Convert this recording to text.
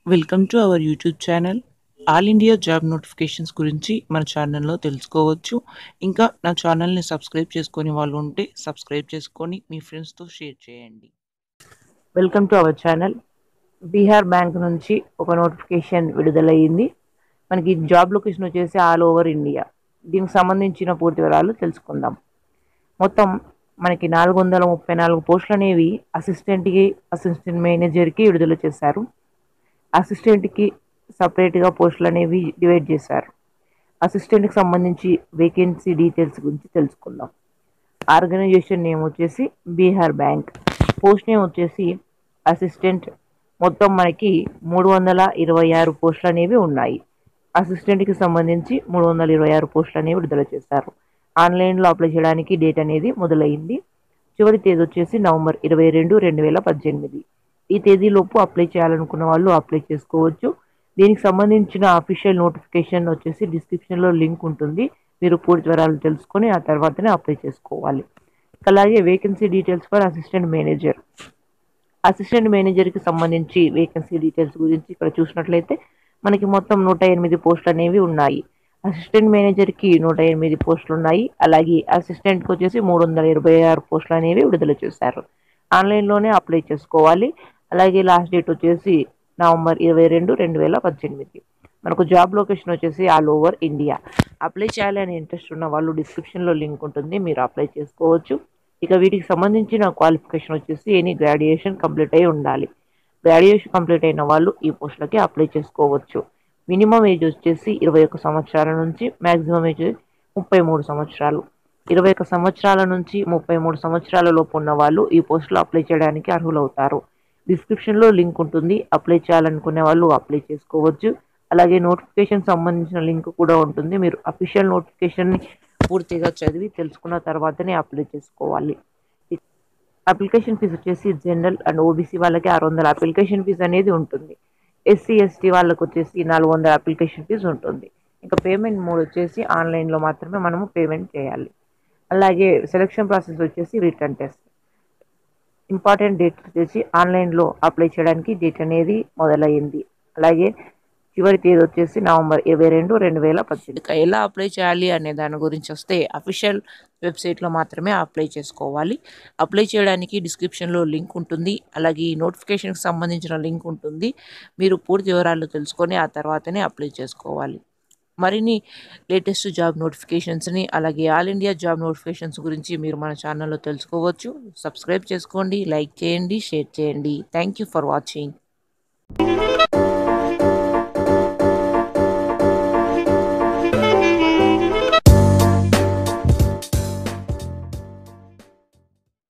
welcome to our YouTube channel all India job notifications గురించి మన ఛానల్లో తెలుసుకోవచ్చు ఇంకా నా ఛానల్ని సబ్స్క్రైబ్ చేసుకొని వాళ్ళు ఉంటే సబ్స్క్రైబ్ చేసుకొని మీ ఫ్రెండ్స్తో షేర్ చేయండి welcome to our channel Bihar bank నుంచి ఒక నోటిఫికేషన్ విడుదలయ్యింది మనకి జాబ్ లొకేషన్ వచ్చేసి ఆల్ ఓవర్ ఇండియా దీనికి సంబంధించిన పూర్తి వివరాలు తెలుసుకుందాం మొత్తం మనకి నాలుగు వందల ముప్పై నాలుగు పోస్టులు అనేవి అసిస్టెంట్కి అసిస్టెంట్ మేనేజర్కి విడుదల చేశారు అసిస్టెంట్కి సపరేట్గా పోస్టులు అనేవి డివైడ్ చేశారు అసిస్టెంట్కి సంబంధించి వేకెన్సీ డీటెయిల్స్ గురించి తెలుసుకుందాం ఆర్గనైజేషన్ నేమ్ వచ్చేసి బీహార్ బ్యాంక్ పోస్ట్ నేమ్ వచ్చేసి అసిస్టెంట్ మొత్తం మనకి మూడు వందల ఇరవై ఆరు పోస్టులు అనేవి ఉన్నాయి అసిస్టెంట్కి సంబంధించి మూడు వందల ఇరవై ఆరు పోస్టులు అనేవి విడుదల చేశారు ఆన్లైన్లో అప్లై చేయడానికి డేట్ అనేది మొదలైంది చివరి తేదీ వచ్చేసి నవంబర్ ఇరవై రెండు రెండు వేల పద్దెనిమిది ఈ తేదీలోపు అప్లై చేయాలనుకున్న వాళ్ళు అప్లై చేసుకోవచ్చు దీనికి సంబంధించిన అఫీషియల్ నోటిఫికేషన్ వచ్చేసి డిస్క్రిప్షన్లో లింక్ ఉంటుంది మీరు పూర్తి వివరాలు తెలుసుకొని ఆ తర్వాతనే అప్లై చేసుకోవాలి అలాగే vacancy details for assistant manager assistant మేనేజర్కి సంబంధించి వేకెన్సీ డీటెయిల్స్ గురించి ఇక్కడ చూసినట్లయితే మనకి మొత్తం నూట ఎనిమిది పోస్టులు అనేవి ఉన్నాయి అసిస్టెంట్ మేనేజర్కి నూట ఎనిమిది పోస్టులు ఉన్నాయి అలాగే అసిస్టెంట్కి వచ్చేసి మూడు వందల ఇరవై ఆరు పోస్టులు అనేవి విడుదల చేశారు ఆన్లైన్లోనే అప్లై చేసుకోవాలి అలాగే లాస్ట్ డేట్ వచ్చేసి నవంబర్ ఇరవై రెండు రెండు వేల పద్దెనిమిది మనకు జాబ్ లొకేషన్ వచ్చేసి ఆల్ ఓవర్ ఇండియా అప్లై చేయాలి అనే ఇంట్రెస్ట్ ఉన్న వాళ్ళు డిస్క్రిప్షన్లో లింక్ ఉంటుంది మీరు అప్లై చేసుకోవచ్చు ఇక వీటికి సంబంధించిన క్వాలిఫికేషన్ వచ్చేసి ఎనీ గ్రాడ్యుయేషన్ కంప్లీట్ అయి ఉండాలి గ్రాడ్యుయేషన్ కంప్లీట్ అయిన వాళ్ళు ఈ పోస్టులకి అప్లై చేసుకోవచ్చు మినిమం ఏజ్ వచ్చేసి ఇరవై ఒక్క సంవత్సరాల నుంచి మ్యాక్సిమం ఏజ్ ముప్పై మూడు సంవత్సరాలు ఇరవై ఒక్క సంవత్సరాల నుంచి ముప్పై మూడు సంవత్సరాల లోపు ఉన్న వాళ్ళు ఈ పోస్టులో అప్లై చేయడానికి అర్హులవుతారు డిస్క్రిప్షన్లో లింక్ ఉంటుంది అప్లై చేయాలనుకునే వాళ్ళు అప్లై చేసుకోవచ్చు అలాగే నోటిఫికేషన్ సంబంధించిన లింక్ కూడా ఉంటుంది మీరు అఫీషియల్ నోటిఫికేషన్ని పూర్తిగా చదివి తెలుసుకున్న తర్వాతనే అప్లై చేసుకోవాలి అప్లికేషన్ ఫీజు వచ్చేసి జనరల్ అండ్ ఓబీసీ వాళ్ళకి ఆరు వందల అప్లికేషన్ ఫీజు అనేది ఉంటుంది ఎస్సీ ఎస్టీ వాళ్ళకి వచ్చేసి నాలుగు వందల అప్లికేషన్ ఫీజు ఉంటుంది ఇంకా పేమెంట్ మోడ్ వచ్చేసి ఆన్లైన్లో మాత్రమే మనము పేమెంట్ చేయాలి అలాగే సెలక్షన్ ప్రాసెస్ వచ్చేసి రిటర్న్ టెస్ట్ ఇంపార్టెంట్ డేట్ వచ్చేసి ఆన్లైన్లో అప్లై చేయడానికి డేట్ అనేది మొదలైంది అలాగే చివరి తేదీ వచ్చేసి నవంబర్ ఇరవై రెండు రెండు వేల పద్దెనిమిది ఎలా అప్లై చేయాలి అనే దాని గురించి వస్తే అఫీషియల్ వెబ్సైట్లో మాత్రమే అప్లై చేసుకోవాలి అప్లై చేయడానికి డిస్క్రిప్షన్లో లింక్ ఉంటుంది అలాగే ఈ నోటిఫికేషన్కి సంబంధించిన లింక్ ఉంటుంది మీరు పూర్తి వివరాలు తెలుసుకొని ఆ తర్వాతనే అప్లై చేసుకోవాలి మరిన్ని లేటెస్ట్ జాబ్ నోటిఫికేషన్స్ని అలాగే ఆల్ ఇండియా జాబ్ నోటిఫికేషన్స్ గురించి మీరు మన ఛానల్లో తెలుసుకోవచ్చు సబ్స్క్రైబ్ చేసుకోండి లైక్ చేయండి షేర్ చేయండి థ్యాంక్ యూ ఫర్ వాచింగ్